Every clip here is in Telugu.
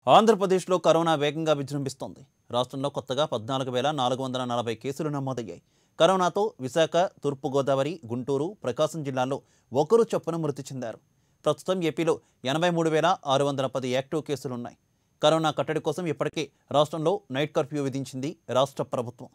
ఆంధ్రప్రదేశ్లో కరోనా వేగంగా విజృంభిస్తోంది రాష్ట్రంలో కొత్తగా పద్నాలుగు వేల నాలుగు వందల నలభై కేసులు నమోదయ్యాయి కరోనాతో విశాఖ తూర్పుగోదావరి గుంటూరు ప్రకాశం జిల్లాల్లో ఒకరు చొప్పున మృతి చెందారు ప్రస్తుతం ఏపీలో ఎనభై మూడు వేల ఆరు వందల పది యాక్టివ్ కేసులున్నాయి కరోనా కట్టడి కోసం ఇప్పటికే రాష్ట్రంలో నైట్ కర్ఫ్యూ విధించింది రాష్ట్ర ప్రభుత్వం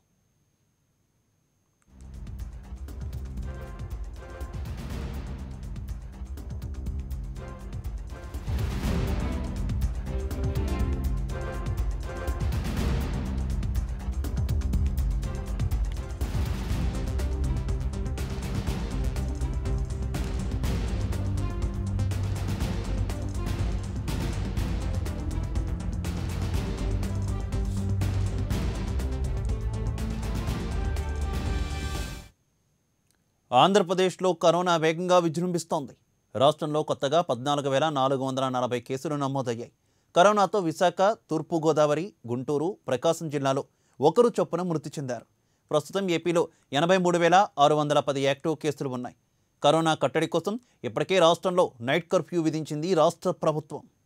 ఆంధ్రప్రదేశ్లో కరోనా వేగంగా విజృంభిస్తోంది రాష్ట్రంలో కొత్తగా పద్నాలుగు వేల నాలుగు వందల నలభై కేసులు నమోదయ్యాయి కరోనాతో విశాఖ తూర్పుగోదావరి గుంటూరు ప్రకాశం జిల్లాలో ఒకరు చొప్పున మృతి చెందారు ప్రస్తుతం ఏపీలో ఎనభై మూడు వేల ఆరు వందల పది యాక్టివ్ కేసులు ఉన్నాయి కరోనా కట్టడి కోసం ఇప్పటికే రాష్ట్రంలో నైట్ కర్ఫ్యూ విధించింది రాష్ట్ర ప్రభుత్వం